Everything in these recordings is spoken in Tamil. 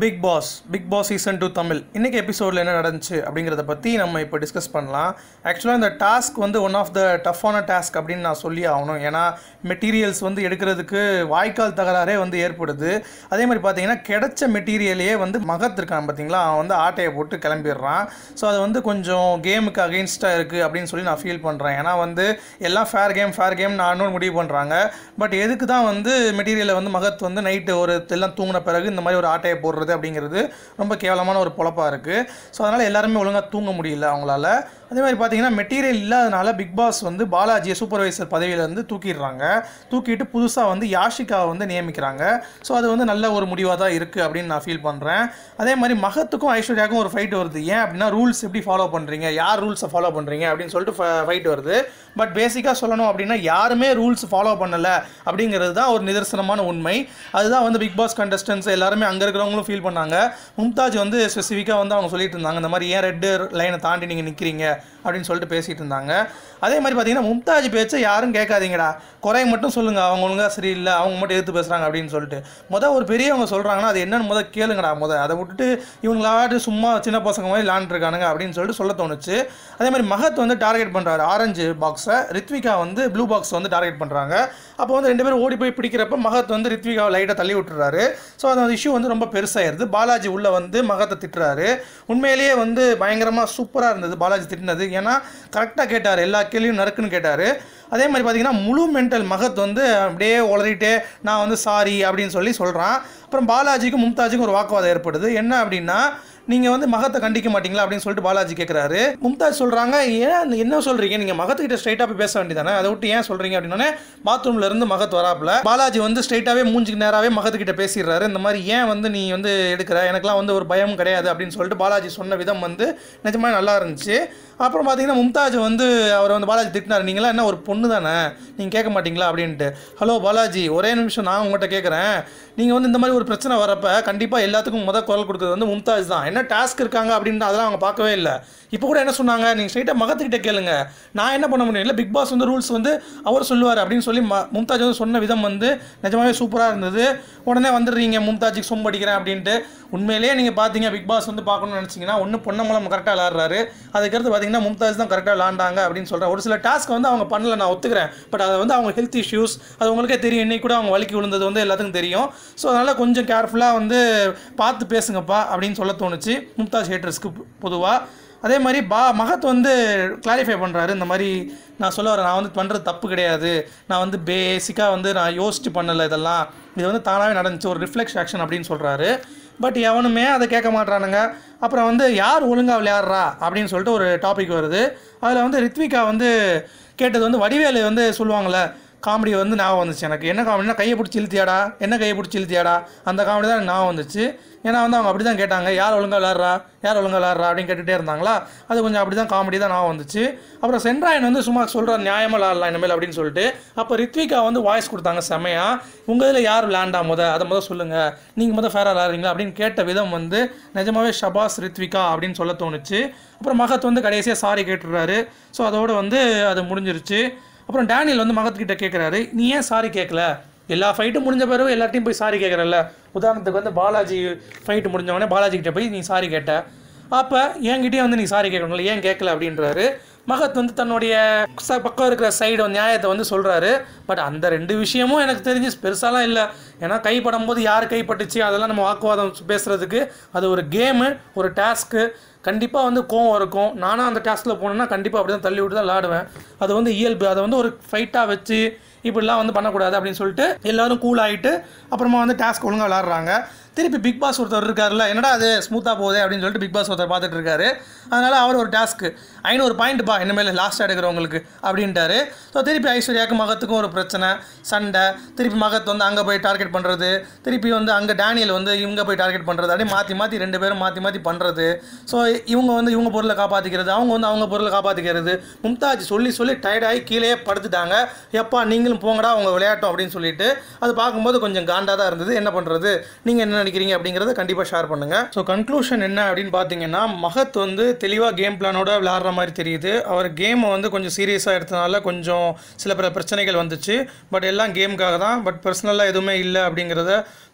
big boss big boss season two Tamil இன்றைக்கி எபிசோடில் என்ன நடந்துச்சு அப்படிங்கிறத பற்றி நம்ம இப்போ டிஸ்கஸ் பண்ணலாம் ஆக்சுவலாக இந்த டாஸ்க் வந்து ஒன் ஆஃப் த டஃப்பான டாஸ்க் அப்படின்னு நான் சொல்லி ஆகணும் ஏன்னா மெட்டீரியல்ஸ் வந்து எடுக்கிறதுக்கு வாய்க்கால் தகராறே வந்து ஏற்படுது அதே மாதிரி பார்த்தீங்கன்னா கிடைச்ச மெட்டீரியலையே வந்து மகத் இருக்கான் பார்த்தீங்களா அவன் வந்து ஆட்டையை போட்டு கிளம்பிடுறான் ஸோ அது வந்து கொஞ்சம் கேமுக்கு அகெயின்ஸ்டாக இருக்குது அப்படின்னு சொல்லி நான் ஃபீல் பண்ணுறேன் ஏன்னா வந்து எல்லாம் ஃபேர் கேம் ஃபேர் கேம் நான் முடிவு பண்ணுறாங்க பட் எதுக்கு தான் வந்து மெட்டீரியலை வந்து மகத் வந்து நைட்டு ஒரு எல்லாம் தூங்கின பிறகு இந்த மாதிரி ஒரு ஆட்டையை போடுறது அப்படிங்கிறது ரொம்ப கேவலமான ஒரு பொழப்பாக இருக்குது ஸோ அதனால் எல்லாருமே ஒழுங்காக தூங்க முடியல அவங்களால அதே மாதிரி பார்த்தீங்கன்னா மெட்டீரியல் இல்லாதனால பிக் பாஸ் வந்து பாலாஜியை சூப்பர்வைசர் பதவியிலேருந்து தூக்கிடுறாங்க தூக்கிட்டு புதுசாக வந்து யாஷிகாவை வந்து நியமிக்கிறாங்க ஸோ அது வந்து நல்ல ஒரு முடிவாக தான் இருக்குது அப்படின்னு நான் ஃபீல் பண்ணுறேன் அதே மாதிரி மகத்துக்கும் ஐஸ்வர்யாவுக்கும் ஒரு ஃபைட் வருது ஏன் அப்படின்னா ரூல்ஸ் எப்படி ஃபாலோ பண்ணுறீங்க யார் ரூல்ஸை ஃபாலோ பண்ணுறீங்க அப்படின்னு சொல்லிட்டு ஃபைட் வருது பட் பேசிக்காக சொல்லணும் அப்படின்னா யாருமே ரூல்ஸ் ஃபாலோ பண்ணலை அப்படிங்கிறது தான் ஒரு நிதர்சனமான உண்மை அதுதான் வந்து பிக் பாஸ் கண்டஸ்டன்ஸ் எல்லாருமே அங்கே இருக்கிறவங்களும் ஃபீல் பண்ணாங்க மும்தாஜ் வந்து ஸ்பெசிஃபிக்காக வந்து அவங்க சொல்லிட்டு இருந்தாங்க இந்த மாதிரி ஏன் ரெட்டு லைனை தாண்டி நீங்கள் நிற்கிறீங்க அப்படின்னு சொல்லிட்டு பேசிகிட்டு இருந்தாங்க அதே மாதிரி பார்த்தீங்கன்னா மும்தாஜ் பேச்சை யாரும் கேட்காதீங்கடா குறை மட்டும் சொல்லுங்கள் அவங்க ஒழுங்காக சரியில்லை அவங்க மட்டும் எடுத்து பேசுகிறாங்க அப்படின்னு சொல்லிட்டு மொதல் ஒரு பெரியவங்க சொல்கிறாங்கன்னா அது என்னன்னு முத கேளுங்கடா முத அதை விட்டுட்டு இவங்களாட்டு சும்மா சின்ன பசங்க மாதிரி விளாண்டுருக்கானுங்க அப்படின்னு சொல்லிட்டு சொல்ல தோணுச்சு அதே மாதிரி மகத் வந்து டார்கெட் பண்ணுறாரு ஆரஞ்சு பாக்ஸை ரித்விகா வந்து ப்ளூ பாக்ஸ் வந்து டார்கெட் பண்ணுறாங்க அப்போ வந்து ரெண்டு பேரும் ஓடி போய் பிடிக்கிறப்ப மகத் வந்து ரித்விகாவை லைட்டாக தள்ளி விட்டுறாரு ஸோ அந்த இஷ்யூ வந்து ரொம்ப பெருசாயிருது பாலாஜி உள்ளே வந்து மகத்தை திட்டுறாரு உண்மையிலேயே வந்து பயங்கரமாக சூப்பராக இருந்தது பாலாஜி திட்டினது ஏன்னா கரெக்டாக கேட்டார் எல்லா கேள்வியும் நறுக்குன்னு கேட்டார் அதே மாதிரி பார்த்தீங்கன்னா முழு மென்டல் மகத் வந்து அப்படியே உளறிட்டே நான் வந்து சாரி அப்படின்னு சொல்லி சொல்கிறான் அப்புறம் பாலாஜிக்கும் மும்தாஜுக்கும் ஒரு வாக்குவாதம் ஏற்படுது என்ன அப்படின்னா நீங்கள் வந்து மகத்தை கண்டிக்க மாட்டீங்களா அப்படின்னு சொல்லிட்டு பாலாஜி கேட்குறாரு மும்தாஜ் சொல்கிறாங்க ஏன் என்ன சொல்கிறீங்க நீங்கள் மகத்துக்கிட்ட ஸ்ட்ரைட்டாக போய் பேச வேண்டியதானே அதை விட்டு ஏன் சொல்கிறீங்க அப்படின்னே பாத்ரூம்ல இருந்து மகத் வராப்புல பாலாஜி வந்து ஸ்ட்ரைட்டாகவே மூஞ்சிக்கு நேராகவே மகத்துக்கிட்ட பேசிடுறாரு இந்த மாதிரி ஏன் வந்து நீ வந்து எடுக்கிற எனக்குலாம் வந்து ஒரு பயம் கிடையாது அப்படின்னு சொல்லிட்டு பாலாஜி சொன்ன விதம் வந்து நிஜமாக நல்லா இருந்துச்சு அப்புறம் பார்த்தீங்கன்னா மும்தாஜ் வந்து அவர் வந்து பாலாஜி திட்டினார் நீங்களாம் என்ன ஒரு பொண்ணு தானே நீங்கள் கேட்க மாட்டீங்களா அப்படின்ட்டு ஹலோ பாலாஜி ஒரே நிமிஷம் நான் உங்கள்கிட்ட கேட்குறேன் நீங்கள் வந்து இந்த மாதிரி ஒரு பிரச்சனை வரப்போ கண்டிப்பாக எல்லாத்துக்கும் முத குரல் கொடுக்குறது வந்து மும்தாஜ் தான் என்ன டாஸ்க் இருக்காங்க அப்படின்ட்டு அதெல்லாம் அவங்க பார்க்கவே இல்லை இப்போ கூட என்ன சொன்னாங்க நீங்கள் ஸ்ட்ரைட்டாக மகத்துக்கிட்ட கேளுங்க நான் என்ன பண்ண முடியும் இல்லை பிக் பாஸ் வந்து ரூல்ஸ் வந்து அவர் சொல்லுவார் அப்படின்னு சொல்லி ம மும்தாஜ் வந்து சொன்ன விதம் வந்து நிஜமாவே சூப்பராக இருந்தது உடனே வந்துடுறீங்க மும்தாஜுக்கு சொம்பு அடிக்கிறேன் அப்படின்ட்டு உண்மையிலேயே நீங்கள் பார்த்தீங்க பிக் பாஸ் வந்து பார்க்கணும்னு நினச்சிங்கன்னா ஒன்று பொன்னம்பலம் கரெக்டாக விளாட்றாரு அதுக்கடுத்து பார்த்தீங்கன்னா மும்தாஜ் தான் கரெக்டாக விளாண்டாங்க அப்படின்னு சொல்கிறேன் ஒரு சில டாஸ்க் வந்து அவங்க பண்ணல நான் ஒத்துக்கிறேன் பட் அதை வந்து அவங்க ஹெல்த் இஷ்யூஸ் அது உங்களுக்கே தெரியும் இன்னைக்கு கூட அவங்க வலிக்கு விழுந்தது வந்து எல்லாத்துக்கும் தெரியும் ஸோ அதனால் கொஞ்சம் கேர்ஃபுல்லாக வந்து பார்த்து பேசுங்கப்பா அப்படின்னு சொல்ல தோணுச்சு மும்தாஜ் ஹேட்டர்ஸ்க்கு பொதுவாக அதே மாதிரி பா மகத் வந்து கிளாரிஃபை பண்ணுறாரு இந்த மாதிரி நான் சொல்ல வரேன் நான் வந்து பண்ணுறது தப்பு கிடையாது நான் வந்து பேசிக்காக வந்து நான் யோசிச்சு பண்ணலை இதெல்லாம் இது வந்து தானாகவே நடந்துச்சு ஒரு ரிஃப்ளெக்ஸ் ஆக்ஷன் அப்படின்னு சொல்கிறாரு பட் எவனுமே அதை கேட்க மாட்றானுங்க அப்புறம் வந்து யார் ஒழுங்காக விளையாடுறா அப்படின்னு சொல்லிட்டு ஒரு டாபிக் வருது அதில் வந்து ரித்விகா வந்து கேட்டது வந்து வடிவேலு வந்து சொல்லுவாங்கள்ல காமெடி வந்து ஞாபகம் வந்துச்சு எனக்கு என்ன காமெடினா கையை பிடிச்சி இழுத்தியாடா என்ன கையை பிடிச்சி இழுத்தியாடா அந்த காமெடி தான் எனக்கு ஞாபகம் வந்துச்சு ஏன்னா வந்து அவங்க அப்படி தான் கேட்டாங்க யார் ஒழுங்காக விளாட்றா யார் ஒழுங்காக விளாட்றா அப்படின்னு கேட்டுகிட்டே இருந்தாங்களா அது கொஞ்சம் அப்படி தான் காமெடி தான் ஞாபகம் வந்துச்சு அப்புறம் சென்ட்ராயன் வந்து சும்மா சொல்கிறார் நியாயமாக விளாட்லாம் இனிமேல் அப்படின்னு சொல்லிட்டு அப்போ ரித்விகா வந்து வாய்ஸ் கொடுத்தாங்க செமையாக உங்கள் இதில் யார் விளாண்டா முத அதை முத சொல்லுங்கள் நீங்கள் முத ஃபேராக விளாட்றீங்களா அப்படின்னு கேட்ட விதம் வந்து நிஜமாவே ஷபாஸ் ரித்விகா அப்படின்னு சொல்ல தோணுச்சு அப்புறம் மகத் வந்து கடைசியாக சாரி கேட்டுடுறாரு ஸோ அதோடு வந்து அது முடிஞ்சிருச்சு அப்புறம் டேனியல் வந்து மகத்துக்கிட்ட கேட்குறாரு நீ ஏன் சாரி கேட்கல எல்லா ஃபைட்டும் முடிஞ்ச பிறகு எல்லாத்தையும் போய் சாரி கேட்குறல்ல உதாரணத்துக்கு வந்து பாலாஜி ஃபைட்டு முடிஞ்சவொடனே பாலாஜி கிட்ட போய் நீ சாரி கேட்ட அப்போ என்கிட்டயே வந்து நீ சாரி கேட்கணும்ல ஏன் கேட்கல அப்படின்றாரு மகத் வந்து தன்னுடைய ச பக்கம் இருக்கிற சைடு நியாயத்தை வந்து சொல்கிறாரு பட் அந்த ரெண்டு விஷயமும் எனக்கு தெரிஞ்சு பெருசாலாம் இல்லை ஏன்னா கைப்படும் போது யார் கைப்பட்டுச்சு அதெல்லாம் நம்ம வாக்குவாதம் பேசுகிறதுக்கு அது ஒரு கேமு ஒரு டாஸ்க்கு கண்டிப்பாக வந்து கோவம் இருக்கும் நானும் அந்த டாஸ்கில் போனேன்னா கண்டிப்பாக அப்படி தான் தள்ளி விட்டு தான் விளாடுவேன் அது வந்து இயல்பு அதை வந்து ஒரு ஃபைட்டாக வச்சு இப்படிலாம் வந்து பண்ணக்கூடாது அப்படின்னு சொல்லிட்டு எல்லாரும் கூல் ஆகிட்டு அப்புறமா வந்து டாஸ்க் ஒழுங்காக விளாட்றாங்க திருப்பி பிக் பாஸ் ஒருத்தர் இருக்கார்ல என்னடா அது ஸ்மூத்தாக போகுது அப்படின்னு சொல்லிட்டு பிக் பாஸ் ஒருத்தர் பார்த்துட்டு இருக்காரு அதனால் அவர் ஒரு டாஸ்க்கு ஐநூறு பாயிண்ட்ப்பா இனிமேல் லாஸ்ட்டாக எடுக்கிறவங்களுக்கு அப்படின்ட்டாரு ஸோ திருப்பி ஐஸ்வர்யாவுக்கு மகத்துக்கும் ஒரு பிரச்சனை சண்டை திருப்பி மகத் வந்து அங்கே போய் டார்கெட் பண்ணுறது திருப்பி வந்து அங்கே டேனியல் வந்து இவங்க போய் டார்கெட் பண்ணுறது அப்படியே மாற்றி மாற்றி ரெண்டு பேரும் மாற்றி மாற்றி பண்ணுறது ஸோ இவங்க வந்து இவங்க பொருளை காப்பாற்றிக்கிறது அவங்க வந்து அவங்க பொருளை காப்பாற்றிக்கிறது மும்தாஜ் சொல்லி சொல்லி டயர்டாகி கீழே படுத்துட்டாங்க எப்பா நீங்களும் போங்கடா அவங்க விளையாட்டும் அப்படின்னு சொல்லிட்டு அது பார்க்கும்போது கொஞ்சம் காண்டாக தான் இருந்தது என்ன பண்ணுறது நீங்கள் என்ன நினைக்கிறீங்க அப்படிங்கிறத கண்டிப்பாக ஷேர் பண்ணுங்கள் ஸோ கன்க்ளூஷன் என்ன அப்படின்னு பார்த்தீங்கன்னா மகத் வந்து தெளிவாக கேம் பிளானோட விளாட்ற மாதிரி தெரியுது அவர் கேமை வந்து கொஞ்சம் சீரியஸாக எடுத்தனால கொஞ்சம் சில பல பிரச்சனைகள் வந்துச்சு பட் எல்லாம் கேமுக்காக தான் பட் பர்சனலாக எதுவுமே இல்லை அப்படிங்கிறத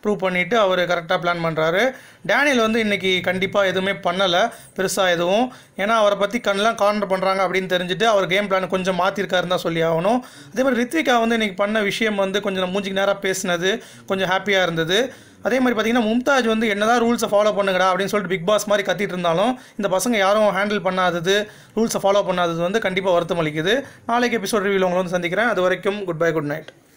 ப்ரூவ் பண்ணிவிட்டு அவர் கரெக்டாக பிளான் பண்ணுறாரு டேனியல் வந்து இன்றைக்கி கண்டிப்பாக எதுவுமே பண்ணலை பெருசாக எதுவும் ஏன்னா அவரை பற்றி கண்ணெலாம் கார்னர் பண்ணுறாங்க அப்படின்னு தெரிஞ்சுட்டு அவர் கேம் பிளான் கொஞ்சம் மாற்றிருக்காருன்னு தான் சொல்லி ஆகணும் அதே மாதிரி ரித்விகா வந்து இன்றைக்கி பண்ண விஷயம் வந்து கொஞ்சம் மூஞ்சிக்கு நேராக பேசினது கொஞ்சம் ஹாப்பியாக இருந்தது அதே மாதிரி பார்த்தீங்கன்னா மும்தாஜ் வந்து என்னதான் ரூல்ஸை ஃபாலோ பண்ணுங்கடா அப்படின்னு சொல்லிட்டு பிக் பாஸ் மாதிரி கத்திட்டு இருந்தாலும் இந்த பசங்க யாரும் ஹேண்டில் பண்ணாதது ரூல்ஸை ஃபாலோ பண்ணாதது வந்து கண்டிப்பாக வருத்தம் அளிக்குது நாளைக்கு எபிசோட் ரிவியூவில் உங்களை வந்து சந்திக்கிறேன் அது வரைக்கும் குட் பை குட் நைட்